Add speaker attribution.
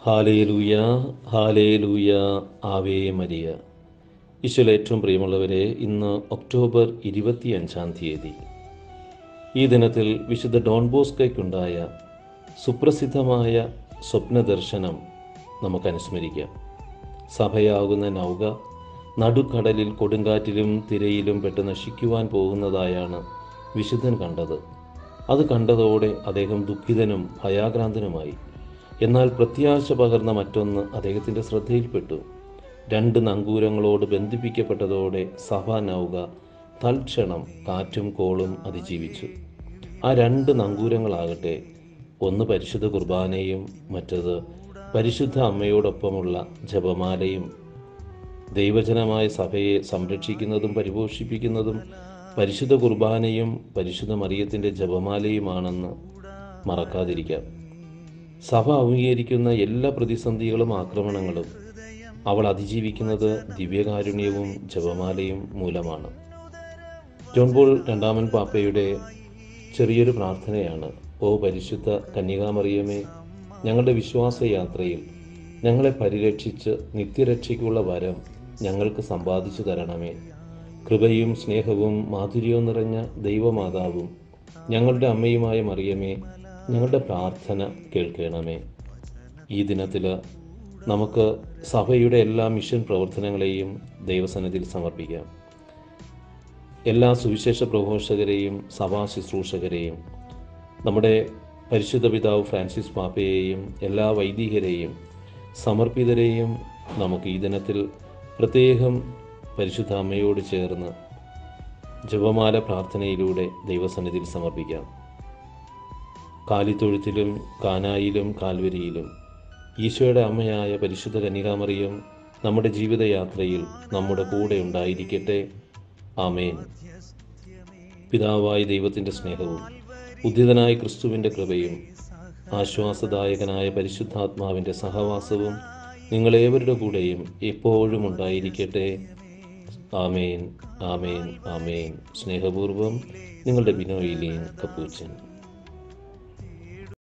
Speaker 1: hallelujah hallelujah Ave Maria ഈശോയിൽ ഏറ്റവും പ്രിയമുള്ളവരെ ഇന്ന് ഒക്ടോബർ ഇരുപത്തിയഞ്ചാം തീയതി ഈ ദിനത്തിൽ വിശുദ്ധ ഡോൺ ബോസ്കയ്ക്കുണ്ടായ സുപ്രസിദ്ധമായ സ്വപ്നദർശനം നമുക്ക് അനുസ്മരിക്കാം സഭയാകുന്ന നൗക നടുക്കടലിൽ കൊടുങ്കാറ്റിലും തിരയിലും പെട്ട് നശിക്കുവാൻ പോകുന്നതായാണ് വിശുദ്ധൻ കണ്ടത് അത് കണ്ടതോടെ അദ്ദേഹം ദുഃഖിതനും ഭയാക്രാന്തനുമായി എന്നാൽ പ്രത്യാശ പകർന്ന മറ്റൊന്ന് അദ്ദേഹത്തിൻ്റെ ശ്രദ്ധയിൽപ്പെട്ടു രണ്ട് നങ്കൂരങ്ങളോട് ബന്ധിപ്പിക്കപ്പെട്ടതോടെ സഭ നൗക തൽക്ഷണം കാറ്റും കോളും അതിജീവിച്ചു ആ രണ്ട് നങ്കൂരങ്ങളാകട്ടെ ഒന്ന് പരിശുദ്ധ കുർബാനയും മറ്റത് പരിശുദ്ധ അമ്മയോടൊപ്പമുള്ള ജപമാലയും ദൈവജനമായ സഭയെ സംരക്ഷിക്കുന്നതും പരിപോഷിപ്പിക്കുന്നതും പരിശുദ്ധ കുർബാനയും പരിശുദ്ധ മറിയത്തിൻ്റെ ജപമാലയുമാണെന്ന് മറക്കാതിരിക്കാം സഭ അംഗീകരിക്കുന്ന എല്ലാ പ്രതിസന്ധികളും ആക്രമണങ്ങളും അവൾ അതിജീവിക്കുന്നത് ദിവ്യകാരുണ്യവും ജപമാലയും മൂലമാണ് ജോൺ പോൾ രണ്ടാമൻ പാപ്പയുടെ ചെറിയൊരു പ്രാർത്ഥനയാണ് ഓ പരിശുദ്ധ കന്യകാമറിയമേ ഞങ്ങളുടെ വിശ്വാസ യാത്രയിൽ ഞങ്ങളെ പരിരക്ഷിച്ച് നിത്യരക്ഷയ്ക്കുള്ള വരം ഞങ്ങൾക്ക് സമ്പാദിച്ചു തരണമേ കൃപയും സ്നേഹവും മാധുര്യവും നിറഞ്ഞ ദൈവമാതാവും ഞങ്ങളുടെ അമ്മയുമായ മറിയമേ ഞങ്ങളുടെ പ്രാർത്ഥന കേൾക്കണമേ ഈ ദിനത്തിൽ നമുക്ക് സഭയുടെ എല്ലാ മിഷൻ പ്രവർത്തനങ്ങളെയും ദൈവസന്നിധിയിൽ സമർപ്പിക്കാം എല്ലാ സുവിശേഷ പ്രഘോഷകരെയും സഭാ ശുശ്രൂഷകരെയും നമ്മുടെ പരിശുദ്ധ പിതാവ് ഫ്രാൻസിസ് പാപ്പയെയും എല്ലാ വൈദികരെയും സമർപ്പിതരെയും നമുക്ക് ഈ ദിനത്തിൽ പ്രത്യേകം പരിശുദ്ധ അമ്മയോട് ചേർന്ന് ജപമാല പ്രാർത്ഥനയിലൂടെ ദൈവസന്നിധിയിൽ സമർപ്പിക്കാം കാലിത്തൊഴുത്തിലും കാനായിലും കാൽവരിയിലും ഈശോയുടെ അമ്മയായ പരിശുദ്ധ കന്യകാമറിയം നമ്മുടെ ജീവിതയാത്രയിൽ നമ്മുടെ കൂടെ ഉണ്ടായിരിക്കട്ടെ ആമേൻ പിതാവായ ദൈവത്തിൻ്റെ സ്നേഹവും ഉദ്ധിതനായ ക്രിസ്തുവിൻ്റെ കൃപയും ആശ്വാസദായകനായ പരിശുദ്ധാത്മാവിൻ്റെ സഹവാസവും നിങ്ങളേവരുടെ കൂടെയും എപ്പോഴും ഉണ്ടായിരിക്കട്ടെ ആമേൻ ആമേൻ ആമേൻ സ്നേഹപൂർവം നിങ്ങളുടെ ബിനോയിലേൻ കപ്പൂച്ചൻ